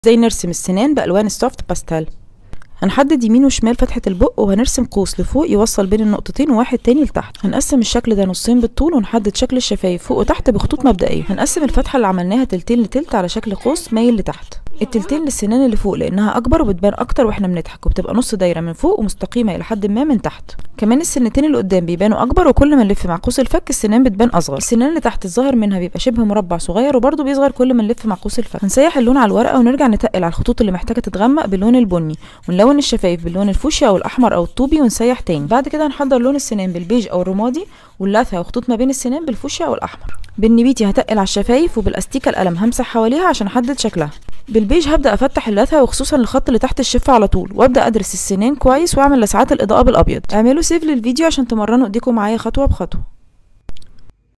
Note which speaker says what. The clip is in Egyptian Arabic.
Speaker 1: ازاي نرسم السنان بألوان السوفت باستيل هنحدد يمين وشمال فتحة البق وهنرسم قوس لفوق يوصل بين النقطتين وواحد تاني لتحت هنقسم الشكل ده نصين بالطول ونحدد شكل الشفايف فوق وتحت بخطوط مبدئية هنقسم الفتحة اللي عملناها تلتين لتلت على شكل قوس مايل لتحت التلتين للسنان اللي فوق لانها اكبر وبتبان اكتر واحنا بنضحك وبتبقى نص دايره من فوق ومستقيمه الى حد ما من تحت كمان السنتين اللي قدام بيبانوا اكبر وكل ما نلف مع قوس الفك السنان بتبان اصغر السنان اللي تحت الظاهر منها بيبقى شبه مربع صغير وبرضه بيصغر كل ما نلف مع قوس الفك هنسيح اللون على الورقه ونرجع نتقل على الخطوط اللي محتاجه تتغمق باللون البني ونلون الشفايف باللون الفوشيا او الاحمر او الطوبي ونسيح تاني بعد كده هنحضر لون السنان بالبيج او الرمادي واللثه وخطوط ما بين السنان بالفوشيا او الاحمر بالنبيتي هتقل على الشفايف وبالاستيكه القلم همسح حواليها عشان احدد شكلها بالبيج هبدا افتح اللثه وخصوصا الخط اللي تحت الشفه على طول وابدا ادرس السنان كويس واعمل لسعات الاضاءه بالابيض اعملوا سيف للفيديو عشان تمرنوا ايديكم معايا خطوه بخطوه